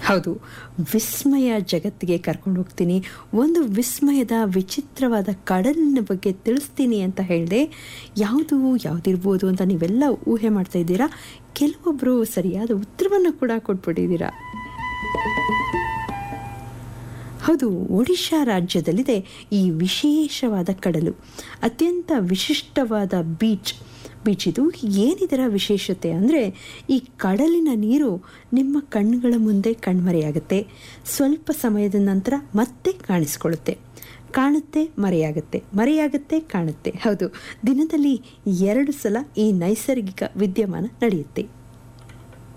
ಹೌದು ವಿಸ್ಮಯ ಜಗತ್ತಿಗೆ ಕರ್ಕೊಂಡು ಹೋಗ್ತೀನಿ ಒಂದು ವಿಸ್ಮಯದ ವಿಚಿತ್ರವಾದ ಕಡಲಿನ ಬಗ್ಗೆ ತಿಳಿಸ್ತೀನಿ ಅಂತ ಹೇಳಿದೆ ಯಾವುದು ಯಾವುದಿರ್ಬೋದು ಅಂತ ನೀವೆಲ್ಲ ಊಹೆ ಮಾಡ್ತಾ ಇದ್ದೀರಾ ಕೆಲವೊಬ್ಬರು ಸರಿಯಾದ ಉತ್ತರವನ್ನು ಕೂಡ ಕೊಟ್ಬಿಟ್ಟಿದ್ದೀರಾ ಹೌದು ಒಡಿಶಾ ರಾಜ್ಯದಲ್ಲಿದೆ ಈ ವಿಶೇಷವಾದ ಕಡಲು ಅತ್ಯಂತ ವಿಶಿಷ್ಟವಾದ ಬೀಚ್ ಬೀಚ್ ಇದು ಏನಿದರ ವಿಶೇಷತೆ ಅಂದರೆ ಈ ಕಡಲಿನ ನೀರು ನಿಮ್ಮ ಕಣ್ಣುಗಳ ಮುಂದೆ ಕಣ್ಮರೆಯಾಗುತ್ತೆ ಸ್ವಲ್ಪ ಸಮಯದ ನಂತರ ಮತ್ತೆ ಕಾಣಿಸ್ಕೊಳ್ಳುತ್ತೆ ಕಾಣುತ್ತೆ ಮರೆಯಾಗುತ್ತೆ ಮರೆಯಾಗುತ್ತೆ ಕಾಣುತ್ತೆ ಹೌದು ದಿನದಲ್ಲಿ ಎರಡು ಸಲ ಈ ನೈಸರ್ಗಿಕ ವಿದ್ಯಮಾನ ನಡೆಯುತ್ತೆ